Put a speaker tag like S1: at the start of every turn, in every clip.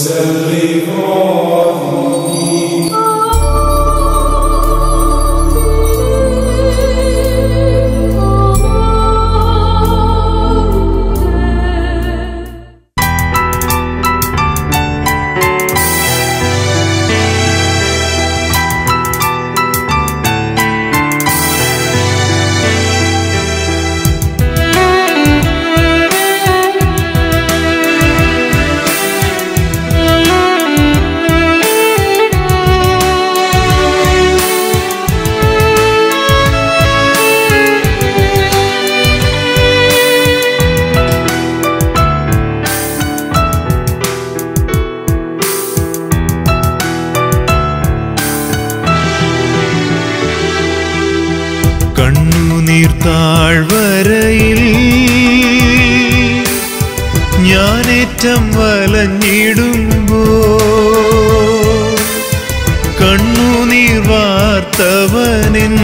S1: കണ്ണുനീർ താഴ്വരയിൽ ഞാനേറ്റം വലഞ്ഞിടുമ്പോ കണ്ണുനീർ വാർത്തവനിൻ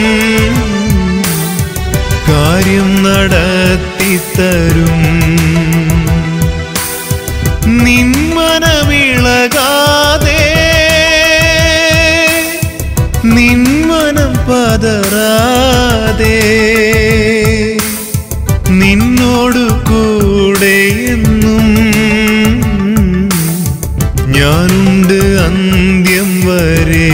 S1: കാര്യം നടത്തിത്തരും നിന്മനമിളകാതെ നിന്മനം പതറാതെ നിന്നോടു കൂടെ എന്നും ഞാനുണ്ട് അന്ത്യം വരെ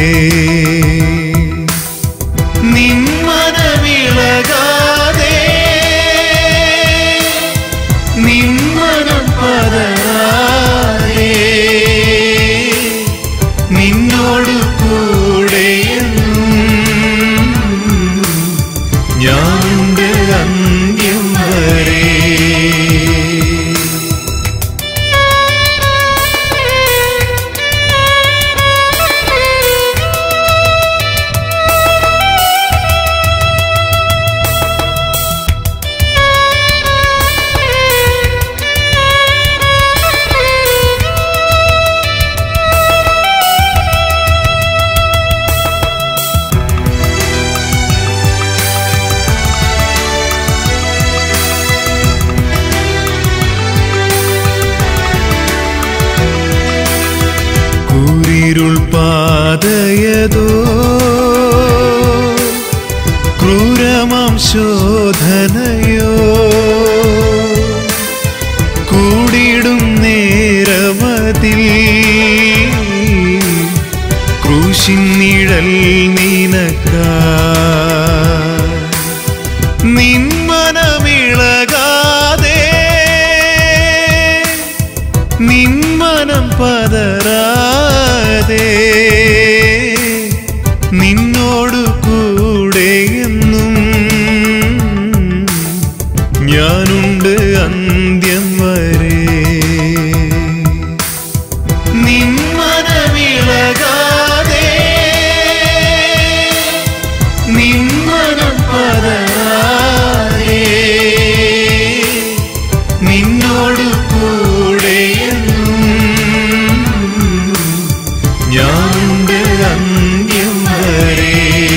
S1: നിന്മനമിളകാതെ നിന്മനം പതറാതെ നിന്നോടു കൂടെ എന്നും ഞാനുണ്ട് അന്ത്യം വരെ കൂരിരുൾ പാതയതോ ക്രൂരമാം ശോധനയോ കൂടിടും നേരമതിൽ ക്രൂശിൻ നിഴൽ നീനക്ക നിന്മനമിളകാതെ നിന്മനം പതറാതെ നിന്നോടു കൂടെ എന്നും ഞാനുണ്ട് അന്ത്യം വരെ നിന്മനമിളകാതെ നിന്മനം പതറാതെ നിന്നോടു കൂടെ എന്നും ഞാനുണ്ട് അന്ത്യം വരെ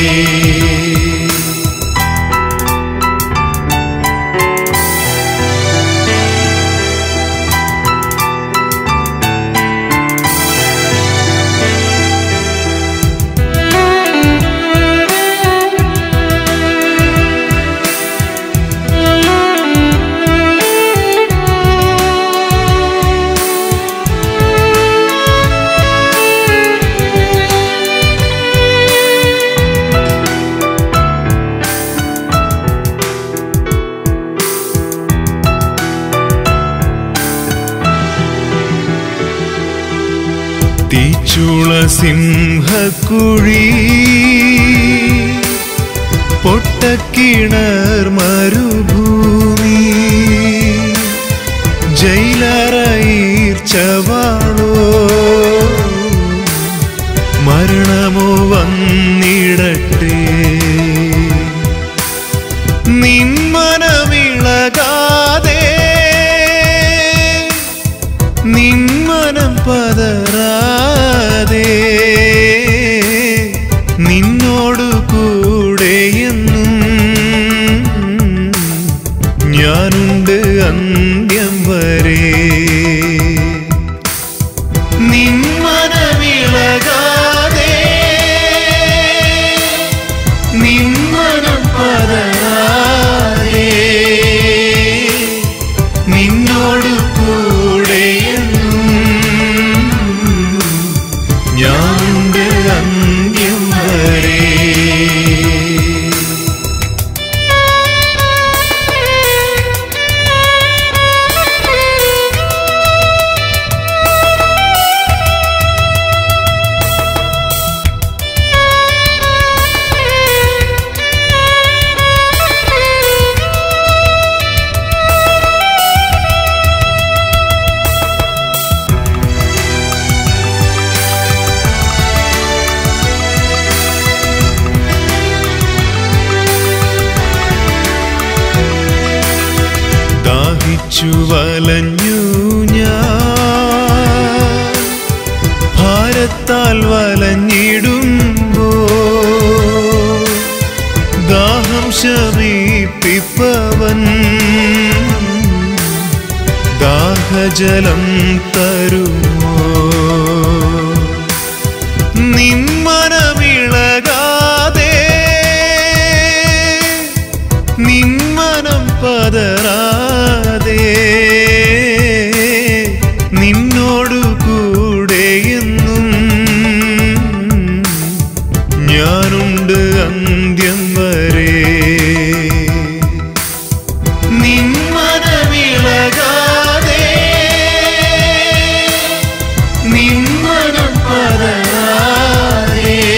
S1: തീച്ചുള സിംഹക്കുഴി പൊട്ടക്കിണർ മരുഭൂമി ജയിലറയിർച്ചവാളോ മരണമോ വന്നിടട്ടെ നിന്മനമിളകാതെ നിന്മനം പതറാതെ നിന്നോടു കൂടെ എന്നും ഞാനുണ്ട് അന്ത്യം വരെ വലഞ്ഞു ഞാൻ ഭാരത്താൽ വലഞ്ഞിടുമ്പോ ദാഹം ശമിപ്പിപ്പവൻ ദാഹജലം തരുമോ നിന്മനമിളകാതെ നിന്മനം പതറാതെ നിന്നോടു കൂടെയെന്നും ഞാനുണ്ട് അന്ത്യം വരെ നിന്മനമിളകാതെ നിന്മനം പതറാതെ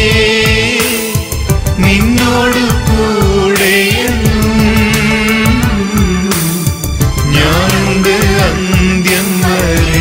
S1: നിന്നോട് കൂടെയെന്നും ഞാനുണ്ട് അന്ത്യം വരെ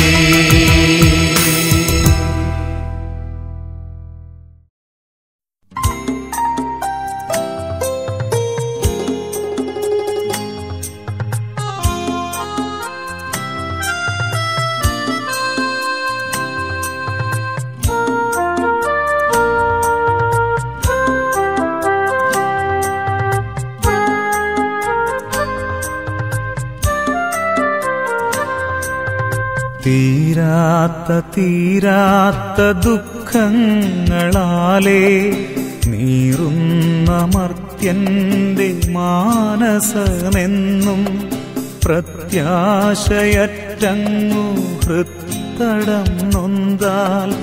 S2: തീരാത്ത തീരാത്ത ദുഃഖങ്ങളാലേ നീറുന്ന മർത്യന്റെ മാനസമെന്നും പ്രത്യാശയറ്റങ്ങു ഹൃത്തടം നൊന്താൽ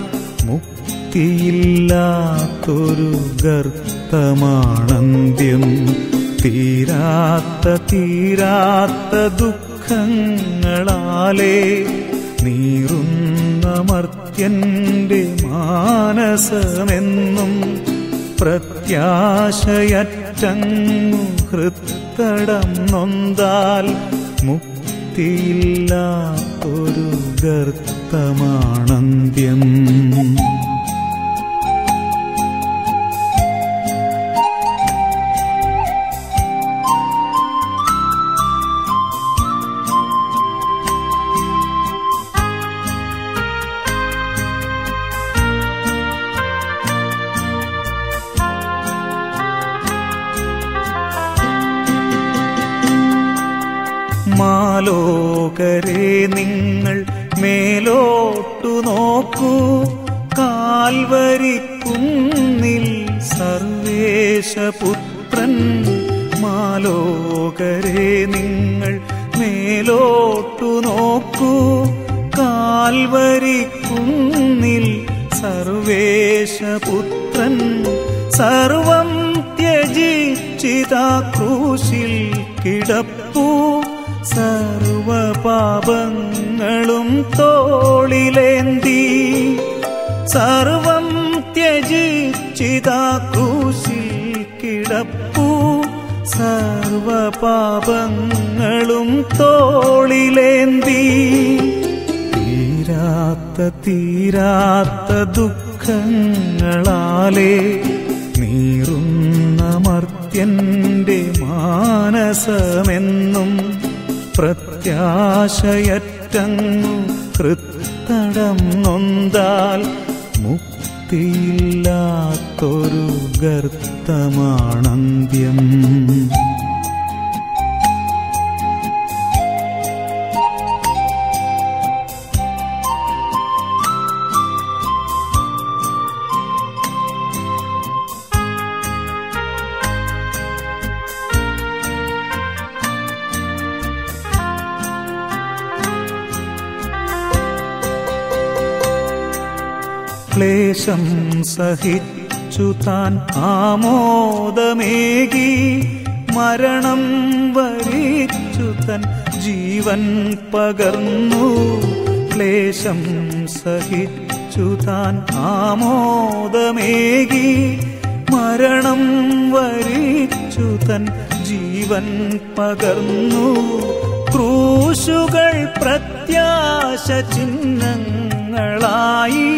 S2: മുക്തിയില്ലാത്തൊരു ഗർത്തമാണന്ത്യം തീരാത്ത തീരാത്ത ദുഃഖങ്ങളാലേ നീറുന്ന മർത്യന്റെ മാനസമെന്നും പ്രത്യാശയറ്റങ്ങു ഹൃത്തടം നൊന്താൽ മുക്തിയില്ലാത്തൊരു ഗർത്തമാണന്ത്യം മാലോകരെ നിങ്ങൾ മേലോട്ടു നോക്കൂ കാൽവരി കുന്നിൽ സർവേശപുത്രൻ മാലോകരെ നിങ്ങൾ മേലോട്ടു നോക്കൂ കാൽവരി കുന്നിൽ സർവേശപുത്രൻ സർവം ത്യജിച്ചിതാ ക്രൂശിൽ കിടപ്പൂ സർവപാപങ്ങളും തോളിലേന്തി സർവം ത്യജിച്ചിതാ ക്രൂശിൽ കിടപ്പൂ സർവപാപങ്ങളും തോളിലേന്തി തീരാത്ത തീരാത്ത ദുഃഖങ്ങളാലേ നീറുന്ന മർത്യന്റെ മാനസമെന്നും പ്രത്യാശയറ്റങ്ങു ഹൃത്തടം നൊന്താൽ മുക്തിയില്ലാത്തൊരു ഗർത്തമാണന്ത്യം ക്ലേശം സഹിച്ചു താൻ ആമോദമേകി മരണം വരിച്ചു തൻ ജീവൻ പകർന്നു ക്ലേശം സഹിച്ചു താൻ ആമോദമേകി മരണം വരിച്ചു തൻ ജീവൻ പകർന്നു ക്രൂശുകൾ പ്രത്യാശ ചിഹ്നങ്ങളായി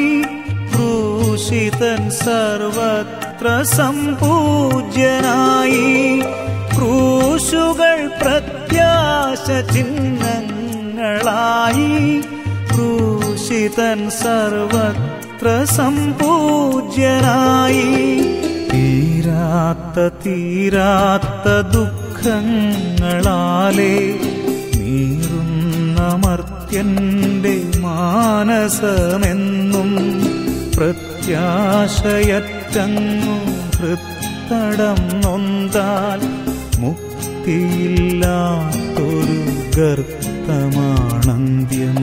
S2: ക്രൂശിതൻ സർവത്ര സംപൂജ്യനായി ക്രൂശുകൾ പ്രത്യാശ ചിഹ്നങ്ങളായി ക്രൂശിതൻ സർവത്ര സംപൂജ്യനായി തീരാത്ത തീരാത്ത ദുഃഖങ്ങളാലേ നീറുന്ന മർത്യന്റെ മാനസമെന്നും പ്രത്യാശയറ്റങ്ങു ഹൃത്തടം നൊന്താൽ മുക്തിയില്ലാത്തൊരു ഗർത്തമാണന്ത്യം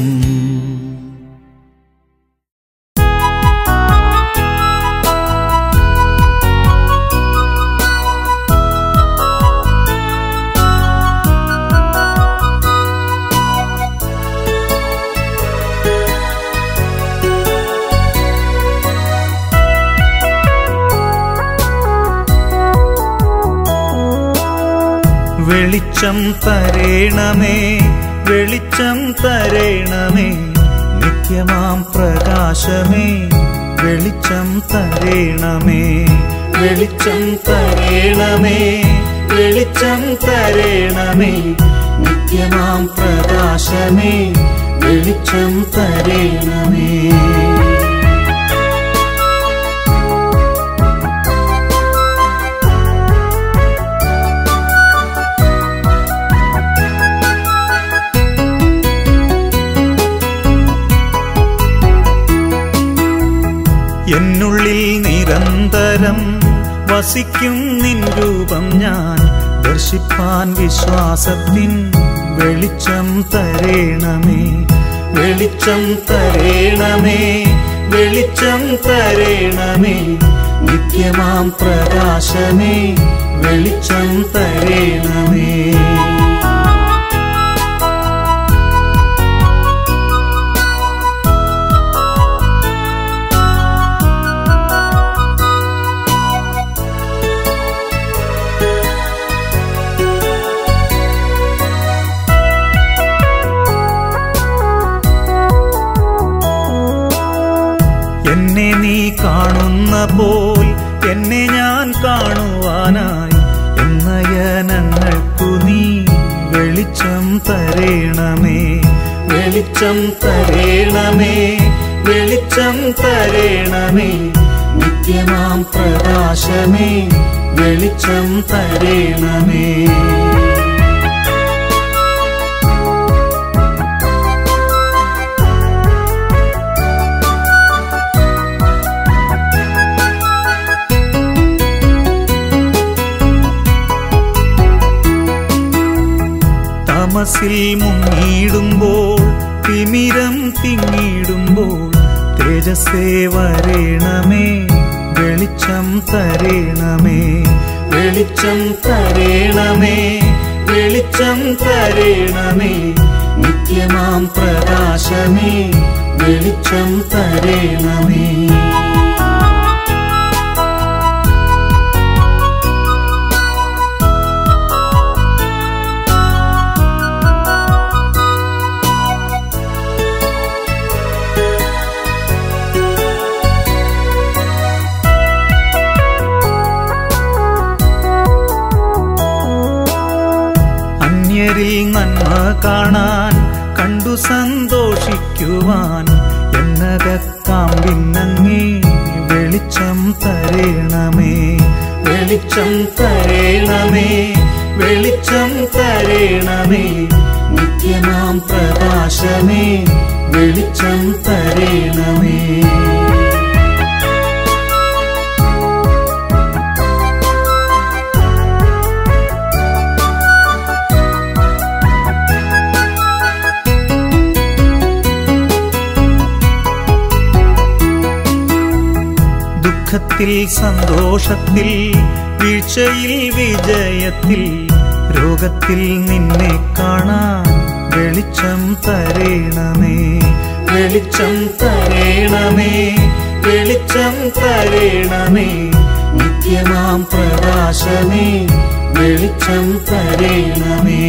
S2: വെളിച്ചം തരേണമേ വെളിച്ചം തരേണമേ നിത്യമാം പ്രകാശമേ വെളിച്ചം തരേണമേ വെളിച്ചം തരേണമേ വെളിച്ചം തരേണമേ നിത്യമാം പ്രകാശമേ വെളിച്ചം തരേണമേ എന്നുള്ളിൽ നിരന്തരം വസിക്കും നിൻ രൂപം ഞാൻ ദർശിപ്പാൻ വിശ്വാസത്തിൻ വെളിച്ചം തരേണമേ വെളിച്ചം തരേണമേ വെളിച്ചം തരേണമേ നിത്യമാം പ്രകാശമേ വെളിച്ചം തരേണമേ എന്നെ നീ കാണുന്ന പോൽ എന്നെ ഞാൻ കാണുവാനായി എന്നയനങ്ങൾക്കു നീ വെളിച്ചം തരേണമേ വെളിച്ചം തരേണമേ വെളിച്ചം തരേണമേ നിത്യമാം പ്രകാശമേ വെളിച്ചം തരേണമേ തമസിൽ മുങ്ങിടുമ്പോൾ തിമിരം തിങ്ങിടുമ്പോൾ തേജസ്സേ വരേണമേ വെളിച്ചം തരേണമേ വെളിച്ചം തരേണമേ വെളിച്ചം തരേണമേ നിത്യമാം പ്രകാശമേ വെളിച്ചം തരേണമേ അന്യരിൽ നന്മ കാണാൻ കണ്ടു സന്തോഷിക്കുവാൻ എന്നകത്താം ഭിന്നങ്ങേ വെളിച്ചം തരേണമേ വെളിച്ചം തരേണമേ വെളിച്ചം തരേണമേ നിത്യമാം പ്രകാശമേ വെളിച്ചം തരേണമേ ദുഃഖത്തിൽ സന്തോഷത്തിൽ വീഴ്ചയിൽ വിജയത്തിൽ രോഗത്തിൽ നിന്നെ കാണാൻ വെളിച്ചം തരേണമേ വെളിച്ചം തരേണമേ വെളിച്ചം തരേണമേ നിത്യമാം പ്രകാശമേ വെളിച്ചം തരേണമേ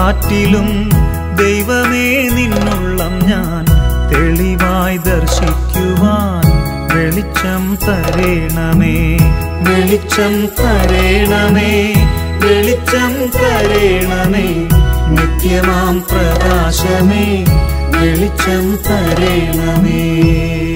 S2: കാറ്റിലും ദൈവമേ നിന്നുള്ളം ഞാൻ തെളിവായി ദർശിക്കുവാൻ വെളിച്ചം തരേണമേ വെളിച്ചം തരേണമേ വെളിച്ചം തരേണമേ നിത്യമാം പ്രകാശമേ വെളിച്ചം തരേണമേ